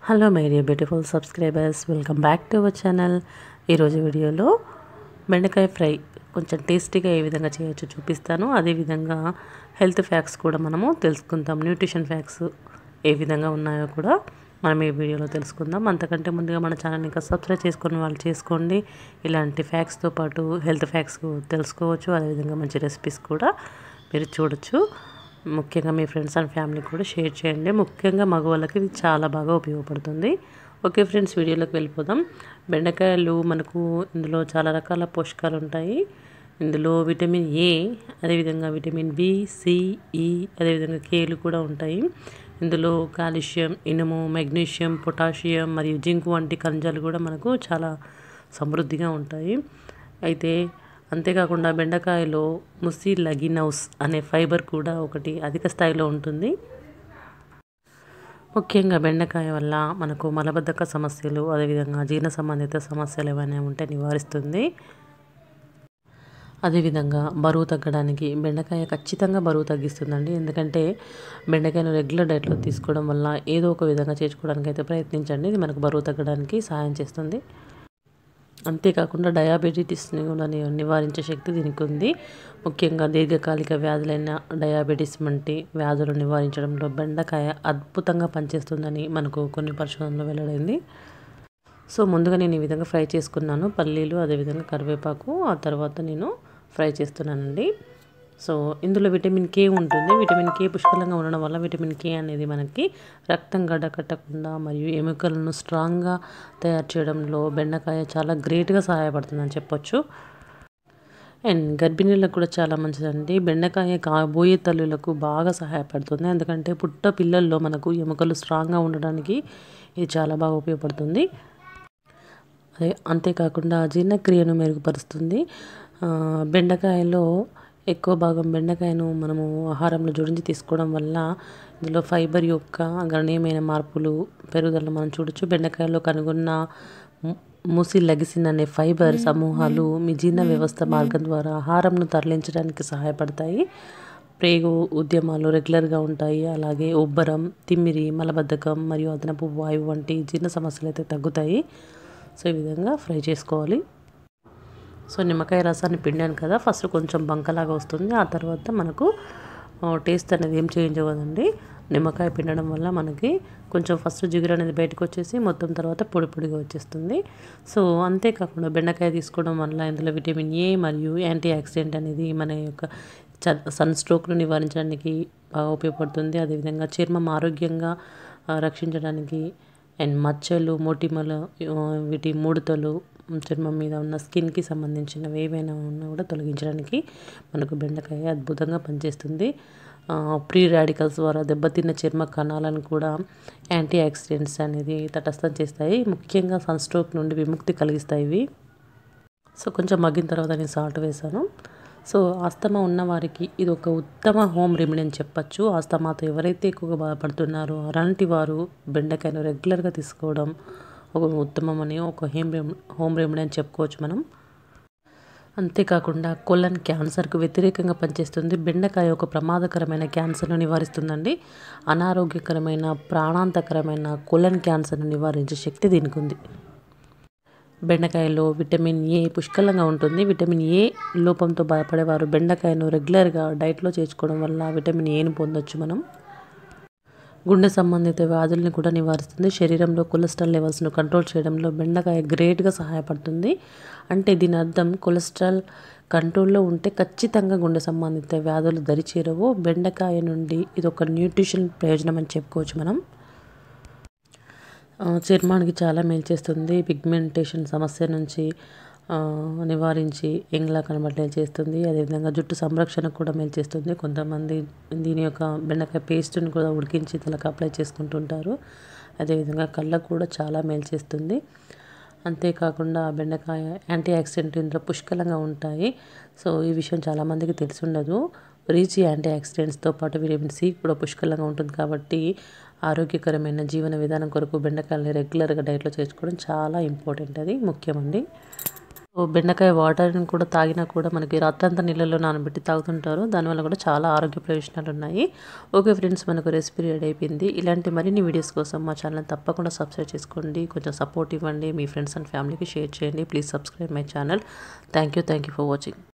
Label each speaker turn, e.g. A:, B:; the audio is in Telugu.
A: hello my dear beautiful subscribers welcome back to our channel ఈరోజు వీడియోలో బెండకాయ ఫ్రై కొంచెం టేస్టీగా ఏ విధంగా చేయొచ్చో చూపిస్తాను అదేవిధంగా హెల్త్ ఫ్యాక్ట్స్ కూడా మనము తెలుసుకుందాం న్యూట్రిషన్ ఫ్యాక్ట్స్ ఏ విధంగా ఉన్నాయో కూడా మనం ఈ వీడియోలో తెలుసుకుందాం అంతకంటే ముందుగా మన ఛానల్ ఇంకా సబ్స్క్రైబ్ చేసుకుని వాళ్ళు చేసుకోండి ఇలాంటి ఫ్యాక్ట్స్తో పాటు హెల్త్ ఫ్యాక్ట్స్ తెలుసుకోవచ్చు అదేవిధంగా మంచి రెసిపీస్ కూడా మీరు చూడొచ్చు ముఖ్యంగా మీ ఫ్రెండ్స్ అండ్ ఫ్యామిలీ కూడా షేర్ చేయండి ముఖ్యంగా మగవాళ్ళకి ఇది చాలా బాగా ఉపయోగపడుతుంది ఓకే ఫ్రెండ్స్ వీడియోలోకి వెళ్ళిపోదాం బెండకాయలు మనకు ఇందులో చాలా రకాల పోషకాలు ఉంటాయి ఇందులో విటమిన్ ఏ అదేవిధంగా విటమిన్ బి సిఈ అదేవిధంగా కేలు కూడా ఉంటాయి ఇందులో కాల్షియం ఇనుము మెగ్నీషియం పొటాషియం మరియు జింక్ వంటి ఖనిజాలు కూడా మనకు చాలా సమృద్ధిగా ఉంటాయి అయితే అంతేకాకుండా బెండకాయలో ముసి లగినౌస్ అనే ఫైబర్ కూడా ఒకటి అధిక స్థాయిలో ఉంటుంది ముఖ్యంగా బెండకాయ వల్ల మనకు మలబద్ధక సమస్యలు అదేవిధంగా జీర్ణ సంబంధిత సమస్యలు ఏమైనా ఉంటే నివారిస్తుంది అదేవిధంగా బరువు తగ్గడానికి బెండకాయ ఖచ్చితంగా బరువు తగ్గిస్తుందండి ఎందుకంటే బెండకాయను రెగ్యులర్ డైట్లో తీసుకోవడం వల్ల ఏదో ఒక విధంగా చేర్చుకోవడానికి అయితే ప్రయత్నించండి ఇది మనకు బరువు తగ్గడానికి సహాయం చేస్తుంది అంతేకాకుండా డయాబెటీస్ని కూడా నివారించే శక్తి దీనికి ఉంది ముఖ్యంగా దీర్ఘకాలిక వ్యాధులైన డయాబెటీస్ వంటి వ్యాధులు నివారించడంలో బెండకాయ అద్భుతంగా పనిచేస్తుందని మనకు కొన్ని పరిశోధనలు వెల్లడైంది సో ముందుగా నేను ఈ విధంగా ఫ్రై చేసుకున్నాను పల్లీలు అదేవిధంగా కరివేపాకు ఆ తర్వాత నేను ఫ్రై చేస్తున్నానండి సో ఇందులో విటమిన్ కే ఉంటుంది విటమిన్ కే పుష్కలంగా ఉండడం వల్ల విటమిన్ కే అనేది మనకి రక్తం గడ్డకట్టకుండా మరియు ఎముకలను స్ట్రాంగ్గా తయారు చేయడంలో బెండకాయ చాలా గ్రేట్గా సహాయపడుతుందని చెప్పొచ్చు అండ్ గర్భిణీలకు కూడా చాలా మంచిదండి బెండకాయ కాబోయే తల్లులకు బాగా సహాయపడుతుంది ఎందుకంటే పుట్ట పిల్లల్లో మనకు ఎముకలు స్ట్రాంగ్గా ఉండడానికి ఇది చాలా బాగా ఉపయోగపడుతుంది అదే అంతేకాకుండా జీర్ణక్రియను మెరుగుపరుస్తుంది బెండకాయలో ఎక్కువ భాగం బెండకాయను మనము ఆహారంలో జోడించి తీసుకోవడం వల్ల ఇందులో ఫైబర్ యొక్క గణనీయమైన మార్పులు పెరుగుదలను మనం చూడొచ్చు బెండకాయలో కనుగొన్న మూసి లగిసిన్ అనే ఫైబర్ సమూహాలు మీ జీర్ణ వ్యవస్థ మార్గం ద్వారా ఆహారంను తరలించడానికి సహాయపడతాయి ప్రేగు ఉద్యమాలు రెగ్యులర్గా ఉంటాయి అలాగే ఉబ్బరం తిమ్మిరి మలబద్ధకం మరియు అదనపు వాయువు వంటి జీర్ణ సమస్యలు అయితే తగ్గుతాయి సో ఈ విధంగా ఫ్రై చేసుకోవాలి సో నిమ్మకాయ రసాన్ని పిండాను కదా ఫస్ట్ కొంచెం బంకలాగా వస్తుంది ఆ తర్వాత మనకు టేస్ట్ అనేది ఏం చేంజ్ అవ్వదండి నిమ్మకాయ పిండడం వల్ల మనకి కొంచెం ఫస్ట్ జిగురు అనేది బయటకు వచ్చేసి మొత్తం తర్వాత పొడి పొడిగా వచ్చేస్తుంది సో అంతేకాకుండా బెండకాయ తీసుకోవడం వల్ల ఇందులో విటమిన్ ఏ మరియు యాంటీ ఆక్సిడెంట్ అనేది మన యొక్క సన్ స్ట్రోక్ను నివారించడానికి బాగా ఉపయోగపడుతుంది అదేవిధంగా చర్మం ఆరోగ్యంగా రక్షించడానికి అండ్ మచ్చలు మొటిమలు వీటి ముడతలు చర్మం మీద ఉన్న స్కిన్కి సంబంధించినవి ఏవైనా ఉన్నా కూడా తొలగించడానికి మనకు బెండకాయ అద్భుతంగా పనిచేస్తుంది ప్రీ రాడికల్స్ ద్వారా దెబ్బతిన్న చర్మ కణాలను కూడా యాంటీ ఆక్సిడెంట్స్ అనేది తటస్థం చేస్తాయి ముఖ్యంగా సన్ స్ట్రోక్ నుండి విముక్తి కలిగిస్తాయి ఇవి సో కొంచెం మగ్గిన తర్వాత నేను సాల్ట్ వేసాను సో ఆస్తమా ఉన్న వారికి ఇది ఒక ఉత్తమ హోమ్ రెమెడీ అని చెప్పచ్చు ఆస్తమాతో ఎవరైతే ఎక్కువగా బాధపడుతున్నారో అలాంటి వారు బెండకాయను రెగ్యులర్గా తీసుకోవడం ఒక ఉత్తమమని ఒక హోమ్ రెమె హోమ్ రెమెడీ అని చెప్పుకోవచ్చు మనం అంతేకాకుండా కొలన్ క్యాన్సర్కు వ్యతిరేకంగా పనిచేస్తుంది బెండకాయ ఒక ప్రమాదకరమైన క్యాన్సర్ను నివారిస్తుందండి అనారోగ్యకరమైన ప్రాణాంతకరమైన కొలన్ క్యాన్సర్ను నివారించే శక్తి దీనికి ఉంది బెండకాయలో విటమిన్ ఏ పుష్కలంగా ఉంటుంది విటమిన్ ఏ లోపంతో బాధపడేవారు బెండకాయను రెగ్యులర్గా డైట్లో చేర్చుకోవడం వల్ల విటమిన్ ఏను పొందొచ్చు మనం గుండె సంబంధిత వ్యాధుల్ని కూడా నివారిస్తుంది శరీరంలో కొలెస్ట్రాల్ లెవెల్స్ను కంట్రోల్ చేయడంలో బెండకాయ గ్రేట్గా సహాయపడుతుంది అంటే దీని అర్థం కొలెస్ట్రాల్ కంట్రోల్లో ఉంటే ఖచ్చితంగా గుండె సంబంధిత వ్యాధులు దరిచేరవు బెండకాయ నుండి ఇది ఒక న్యూట్రిషన్ ప్రయోజనం అని చెప్పుకోవచ్చు మనం చర్మానికి చాలా మేలు చేస్తుంది పిగ్మెంటేషన్ సమస్య నుంచి నివారించి ఎంగ్లా కనబడే చేస్తుంది అదేవిధంగా జుట్టు సంరక్షణకు కూడా మేలు చేస్తుంది కొంతమంది దీని యొక్క బెండకాయ పేస్ట్ని కూడా ఉడికించి తలకు అప్లై చేసుకుంటుంటారు అదేవిధంగా కళ్ళకు కూడా చాలా మేలు చేస్తుంది అంతేకాకుండా బెండకాయ యాంటీ ఆక్సిడెంట్ ఇందులో పుష్కలంగా ఉంటాయి సో ఈ విషయం చాలామందికి తెలిసి ఉండదు రీచ్ యాంటీ ఆక్సిడెంట్స్తో పాటు విటమిన్ సి కూడా పుష్కలంగా ఉంటుంది కాబట్టి ఆరోగ్యకరమైన జీవన విధానం కొరకు బెండకాయలని రెగ్యులర్గా డైట్లో చేర్చుకోవడం చాలా ఇంపార్టెంట్ అది ముఖ్యమండి ఓ బెండకాయ వాటర్ని కూడా తాగినా కూడా మనకి రాత్రంతా నీళ్ళలో నానబెట్టి తాగుతుంటారు దానివల్ల కూడా చాలా ఆరోగ్య ప్రయోజనాలు ఉన్నాయి ఓకే ఫ్రెండ్స్ మనకు రెసిపీ రెడీ అయిపోయింది ఇలాంటి మరిన్ని వీడియోస్ కోసం మా ఛానల్ తప్పకుండా సబ్స్క్రైబ్ చేసుకోండి కొంచెం సపోర్ట్ ఇవ్వండి మీ ఫ్రెండ్స్ అండ్ ఫ్యామిలీకి షేర్ చేయండి please subscribe my channel thank you thank you for watching